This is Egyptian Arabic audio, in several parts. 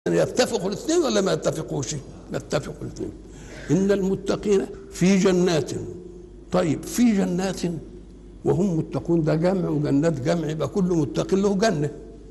يتفقوا الاثنين ولا ما يتفقوش يتفقوا الاثنين ان المتقين في جنات طيب في جنات وهم متقون ده جمع وجنات جمع يبقى كل متق له جنه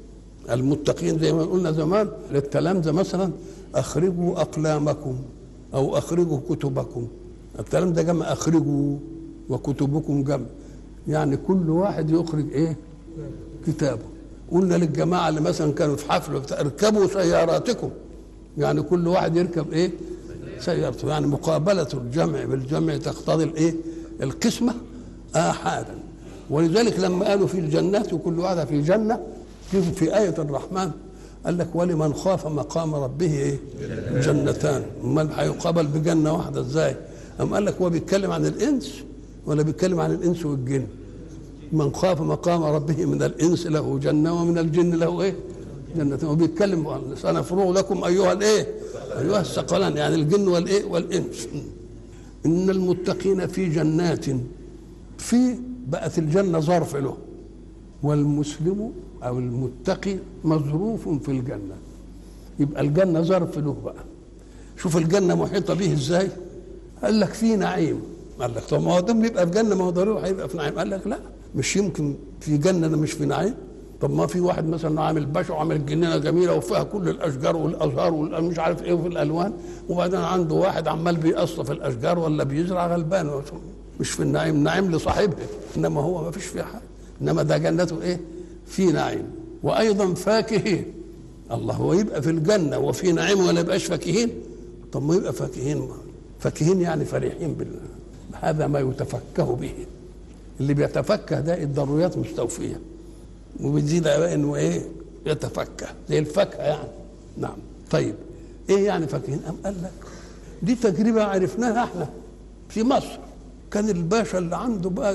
المتقين زي ما قلنا زمان للكلام ده مثلا اخرجوا اقلامكم او اخرجوا كتبكم الكلام ده جمع اخرجوا وكتبكم جمع يعني كل واحد يخرج ايه كتابه قلنا للجماعه اللي مثلا كانوا في حفل وبتاع اركبوا سياراتكم يعني كل واحد يركب ايه سيارته يعني مقابله الجمع بالجمع تقتضي الايه القسمه احادا ولذلك لما قالوا في الجنات وكل واحده في جنه شوفوا في آية الرحمن قال لك ولمن خاف مقام ربه ايه؟ جنتان امال هيقابل بجنه واحده ازاي؟ أم قال لك هو بيتكلم عن الانس ولا بيتكلم عن الانس والجن؟ من خاف مقام ربه من الانس له جنه ومن الجن له ايه؟ جنة وبيتكلم سنفرغ لكم ايها الايه؟ ايها الثقلان يعني الجن والايه؟ والانس ان المتقين في جنات في بقت الجنه ظرف له والمسلم او المتقي مظروف في الجنه يبقى الجنه ظرف له بقى شوف الجنه محيطه به ازاي قال لك في نعيم قال لك طب ما هو دم يبقى في جنه ما هو ضروري هيبقى في نعيم قال لك لا مش يمكن في جنه مش في نعيم طب ما في واحد مثلا عامل باشا وعامل جنينه جميله وفيها كل الاشجار والازهار والمش عارف ايه وفي الالوان وبعدين عنده واحد عمال بيقصف الاشجار ولا بيزرع غلبان مش في النعيم نعيم لصاحبه انما هو ما فيش فيه حاجه انما ده جنته ايه في نعيم وايضا فاكهين الله هو يبقى في الجنه وفي نعيم ولا يبقاش فاكهين طب ما يبقى فاكهين فاكهين يعني فرحين بالله هذا ما يتفكه به اللي بيتفكه ده الضروريات مستوفيه وبتزيد على انه ايه يتفكه زي الفاكهه يعني نعم طيب ايه يعني فاكهين ام قال لك دي تجربه عرفناها احنا في مصر كان الباشا اللي عنده بقى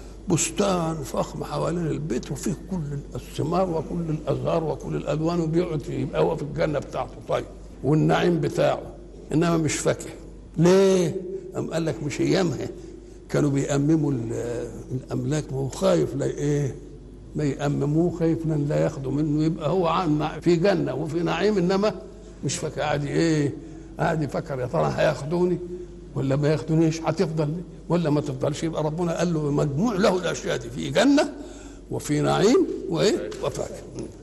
بستان فخم حوالين البيت وفيه كل الثمار وكل الازهار وكل الالوان وبيقعد فيه يبقى هو في الجنه بتاعته طيب والنعيم بتاعه انما مش فاكهه ليه؟ قام قال لك مش ايامها كانوا بيأمموا الاملاك وهو خايف لا ايه؟ ما يأمموه خايف ان لا ياخدوا منه يبقى هو عن في جنه وفي نعيم انما مش فاكهه قاعد ايه؟ قاعد يفكر يا ترى هياخدوني ولا ما ياخدونيش هتفضل ولا ما تفضلش يبقى ربنا قال له مجموع له الاشياء دي في جنه وفي نعيم وايه وفاكهه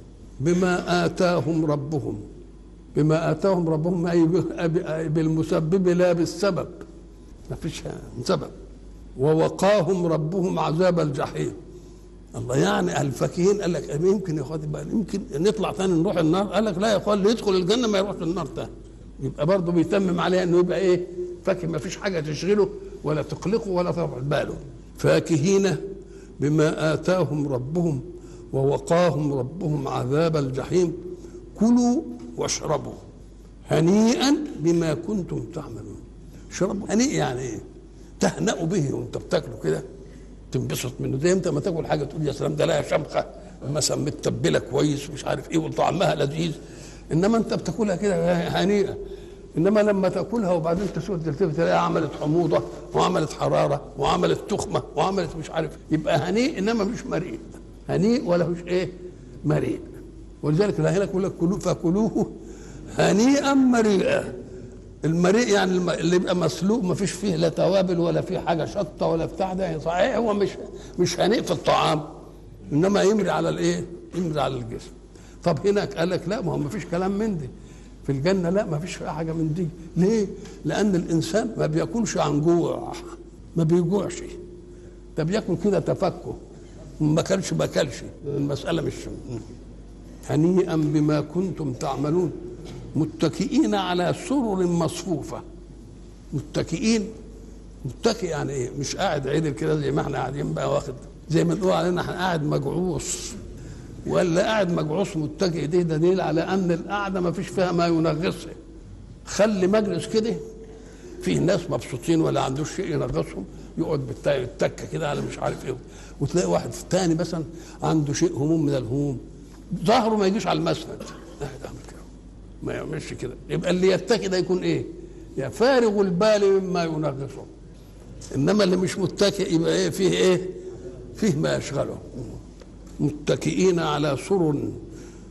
بما اتاهم ربهم بما اتاهم ربهم اي بالمسبب لا بالسبب ما فيش سبب ووقاهم ربهم عذاب الجحيم الله يعني الفاكهين قال لك يمكن يا اخواتي بقى يمكن نطلع ثاني نروح النار قال لك لا يا اخوان اللي يدخل الجنه ما يروحش النار ثاني يبقى برضه بيتمم عليها انه يبقى ايه فاكه ما فيش حاجه تشغله ولا تقلقه ولا ترفع باله فاكهين بما اتاهم ربهم ووقاهم ربهم عذاب الجحيم كلوا واشربوا هنيئا بما كنتم تعملون شربوا هنيء يعني ايه تهنأوا به وانت بتاكله كده تنبسط منه زي انت ما تاكل حاجه تقول يا سلام ده لها شمخه مثلا متبله كويس ومش عارف ايه وطعمها لذيذ انما انت بتاكلها كده هنيئه انما لما تاكلها وبعدين تسود تلتفت تلاقيها عملت حموضه وعملت حراره وعملت تخمه وعملت مش عارف يبقى هنيء انما مش مريء هنيء ولا مش ايه مريء ولذلك هنا يقول لك كلوه فكلوه هنيئا مريئا المريء يعني اللي يبقى مسلوق ما فيش فيه لا توابل ولا فيه حاجه شطه ولا بتاع ده صحيح هو مش مش هنيء في الطعام انما يمري على الايه؟ يمري على الجسم طب هناك قال لك لا ما هو ما فيش كلام من دي في الجنه لا ما فيش فيها حاجه من دي ليه لان الانسان ما بياكلش عن جوع ما بيجوعش ده بياكل كده تفكه ما كلش ما كلش المساله مش هنيئا بما كنتم تعملون متكئين على سرر مصفوفه متكئين متكئ يعني ايه مش قاعد عدل كده زي ما احنا قاعدين بقى واخد زي ما نقول علينا احنا قاعد مجعوص ولا قاعد مجعوص متكئ دي دليل على ان القعده ما فيش فيها ما ينغصها خلي مجلس كده فيه ناس مبسوطين ولا عندوش شيء ينغصهم يقعد بالتكه كده على مش عارف ايه وتلاقي واحد تاني مثلا عنده شيء هموم من الهموم ظهره ما يجيش على المسند قاعد عامل كده ما يعملش كده يبقى اللي يتكي ده يكون ايه؟ يا فارغ البال مما ينغصه انما اللي مش متكئ يبقى ايه فيه ايه؟ فيه ما يشغله متكئين على سرر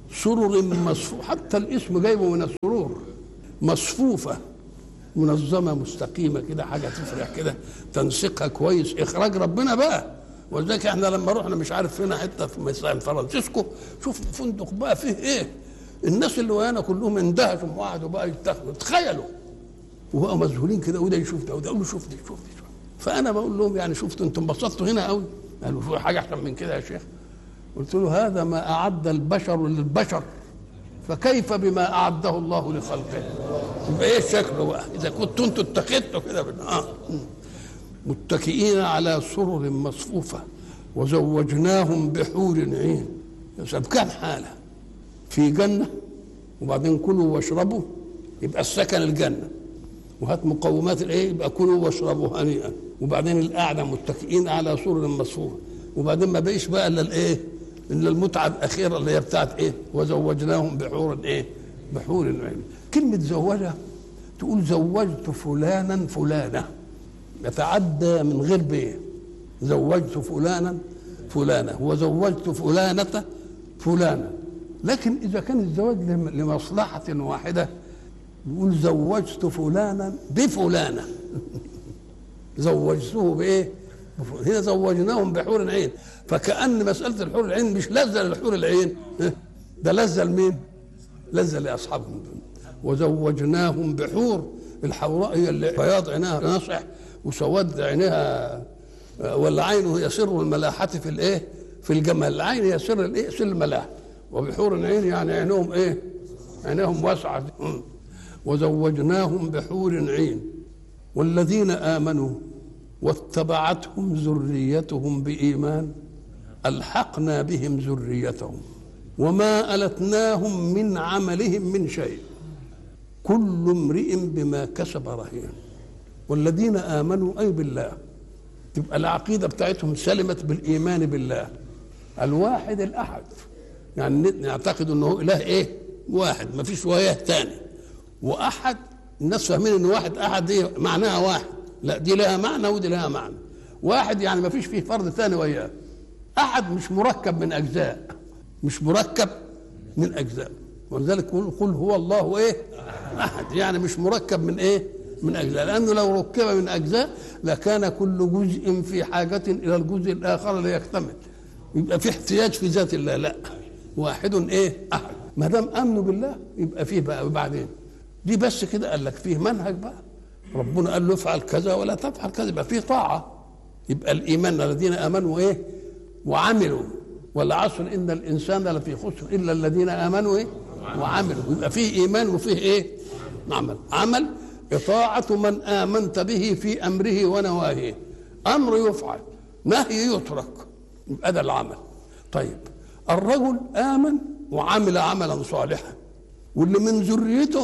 سرر مصفوفة حتى الاسم جايبه من السرور مصفوفة منظمة مستقيمة كده حاجة تفرح كده تنسيقها كويس إخراج ربنا بقى ولذلك احنا لما رحنا مش عارف فينا حتة في مثلا فرانسيسكو شوف فندق بقى فيه ايه الناس اللي ويانا كلهم اندهشوا وقعدوا بقى يتخذوا تخيلوا وبقوا مذهولين كده وده يشوف ده وده يقول له شوف دي شوف دي فانا بقول لهم يعني شفتوا انتم انبسطتوا هنا قوي قالوا في حاجه احسن من كده يا شيخ قلت له هذا ما اعد البشر للبشر فكيف بما اعده الله لخلقه يبقى ايه شكله بقى اذا كنتوا انتوا اتخذتوا كده بال- اه متكئين على سرر مصفوفه وزوجناهم بحور عين يا سلام كم حاله في جنه وبعدين كلوا واشربوا يبقى السكن الجنه وهات مقومات الايه يبقى كلوا واشربوا هنيئا وبعدين القعده متكئين على سرر مصفوفه وبعدين ما بقيش بقى الا الايه الا المتعه الاخيره اللي هي بتاعت ايه وزوجناهم بحور ايه بحور عين كلمه زوجها تقول زوجت فلانا فلانه يتعدى من غير بيه زوجت فلانا فلانه وزوجت فلانه فلانه لكن اذا كان الزواج لم- لمصلحه واحده يقول زوجت فلانا بفلانه زوجته بايه؟ بف- هنا زوجناهم بحور عين فكأن مسألة الحور العين مش لذة للحور العين ها؟ ده لذة لمين؟ لذة لأصحابهم وزوجناهم بحور الحوراء هي اللي بياض عينها ناصح وسواد عينها ولا عينه هي سر الملاحة في الايه؟ في الجمال العين هي سر الايه؟ سر الملاحة وبحور العين يعني عينهم ايه؟ عينهم واسعة م. وزوجناهم بحور عين والذين آمنوا واتبعتهم ذريتهم بإيمان ألحقنا بهم ذريتهم وما ألتناهم من عملهم من شيء كل امرئ بما كسب رهين والذين آمنوا أي بالله تبقى العقيدة بتاعتهم سلمت بالإيمان بالله الواحد الأحد يعني نعتقد أنه إله إيه واحد ما فيش وياه تاني وأحد الناس فاهمين أن واحد أحد دي معناها واحد لا دي لها معنى ودي لها معنى واحد يعني ما فيش فيه فرد ثاني وياه أحد مش مركب من أجزاء مش مركب من أجزاء ولذلك قل قل هو الله إيه أحد يعني مش مركب من إيه من أجزاء لأنه لو ركب من أجزاء لكان كل جزء في حاجة إلى الجزء الآخر ليكتمل يبقى في احتياج في ذات الله لا واحد ايه احد ما دام امنوا بالله يبقى فيه بقى وبعدين دي بس كده قال لك فيه منهج بقى ربنا قال له افعل كذا ولا تفعل كذا يبقى فيه طاعه يبقى الايمان الذين امنوا ايه وعملوا والعصر ان الانسان لفي خسر الا الذين امنوا ايه وعملوا يبقى فيه ايمان وفيه ايه عمل عمل اطاعه من امنت به في امره ونواهيه امر يفعل نهي يترك يبقى ده العمل طيب الرجل آمن وعمل عملا صالحا واللي من ذريته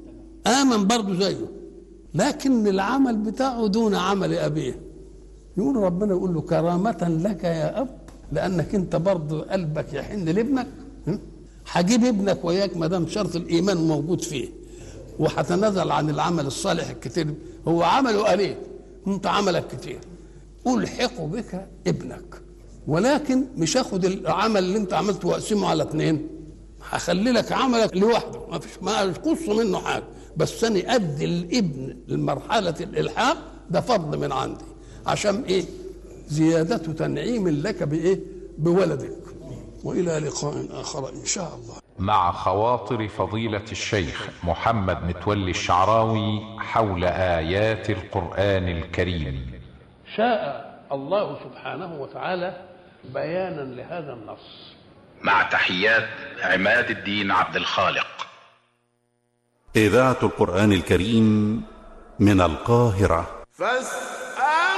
آمن برضه زيه لكن العمل بتاعه دون عمل أبيه يقول ربنا يقول له كرامة لك يا أب لأنك أنت برضه قلبك يحن لابنك م? هجيب ابنك وياك ما دام شرط الإيمان موجود فيه وهتنازل عن العمل الصالح الكتير هو عمله قليل أنت عملك كتير ألحق بك ابنك ولكن مش هاخد العمل اللي انت عملته واقسمه على اثنين هخلي لك عملك لوحده ما فيش ما قص منه حاجه بس انا ادي الابن لمرحله الالحاق ده فضل من عندي عشان ايه زياده تنعيم لك بايه بولدك والى لقاء اخر ان شاء الله مع خواطر فضيلة الشيخ محمد متولي الشعراوي حول آيات القرآن الكريم شاء الله سبحانه وتعالى بيانا لهذا النص مع تحيات عماد الدين عبد الخالق إذاعة القرآن الكريم من القاهرة فاستمعوا